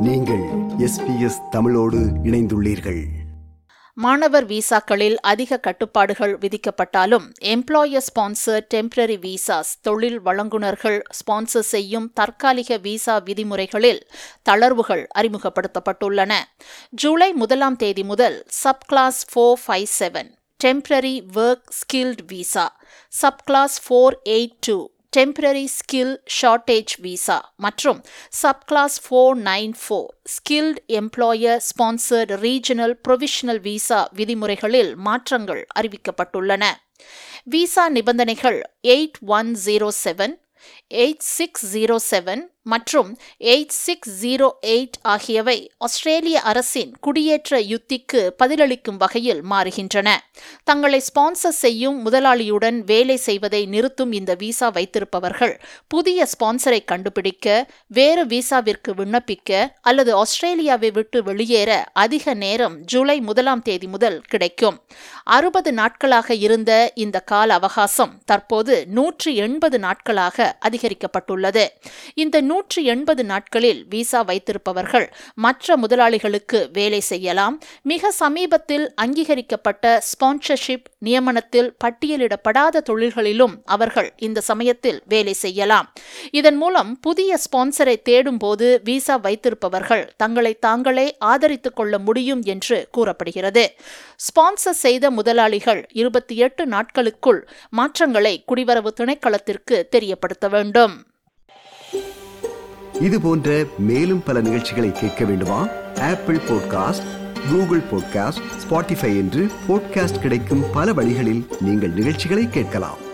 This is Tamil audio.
நீங்கள் எஸ்பிஎஸ் தமிழோடு இணைந்துள்ளீர்கள் மாணவர் விசாக்களில் அதிக கட்டுப்பாடுகள் விதிக்கப்பட்டாலும் எம்ப்ளாயர் ஸ்பான்சர் டெம்பரரி விசாஸ் தொழில் வழங்குனர்கள் ஸ்பான்சர் செய்யும் தற்காலிக விசா விதிமுறைகளில் தளர்வுகள் அறிமுகப்படுத்தப்பட்டுள்ளன ஜூலை முதலாம் தேதி முதல் subclass four five seven temporary work skilled visa subclass four eight two temporary skill shortage visa மற்றும் subclass four nine four skilled employer sponsored regional provisional visa விதிமுறைகளில் மாற்றங்கள் அறிவிக்கப்பட்டுள்ளன விசா நிபந்தனைகள் eight one zero seven eight six zero seven மற்றும் எயிட் சிக்ஸ் ஜீரோ எயிட் ஆகியவை ஆஸ்திரேலிய அரசின் குடியேற்ற யுத்திக்கு பதிலளிக்கும் வகையில் மாறுகின்றன தங்களை ஸ்பான்சர் செய்யும் முதலாளியுடன் வேலை செய்வதை நிறுத்தும் இந்த விசா வைத்திருப்பவர்கள் புதிய ஸ்பான்சரை கண்டுபிடிக்க வேறு விசாவிற்கு விண்ணப்பிக்க அல்லது ஆஸ்திரேலியாவை விட்டு வெளியேற அதிக நேரம் ஜூலை முதலாம் தேதி முதல் கிடைக்கும் அறுபது நாட்களாக இருந்த இந்த கால அவகாசம் தற்போது நூற்று எண்பது நாட்களாக அதிகரிக்கப்பட்டுள்ளது இந்த நூற்று எண்பது நாட்களில் விசா வைத்திருப்பவர்கள் மற்ற முதலாளிகளுக்கு வேலை செய்யலாம் மிக சமீபத்தில் அங்கீகரிக்கப்பட்ட ஸ்பான்சர்ஷிப் நியமனத்தில் பட்டியலிடப்படாத தொழில்களிலும் அவர்கள் இந்த சமயத்தில் வேலை செய்யலாம் இதன் மூலம் புதிய ஸ்பான்சரை தேடும் போது விசா வைத்திருப்பவர்கள் தங்களை தாங்களே ஆதரித்துக் கொள்ள முடியும் என்று கூறப்படுகிறது ஸ்பான்சர் செய்த முதலாளிகள் இருபத்தி எட்டு நாட்களுக்குள் மாற்றங்களை குடிவரவு திணைக்களத்திற்கு தெரியப்படுத்த வேண்டும் இது போன்ற மேலும் பல நிகழ்ச்சிகளை கேட்க வேண்டுமா Apple podcast Google podcast Spotify என்று பாட்காஸ்ட் கிடைக்கும் பல வழிகளில் நீங்கள் நிகழ்ச்சிகளை கேட்கலாம்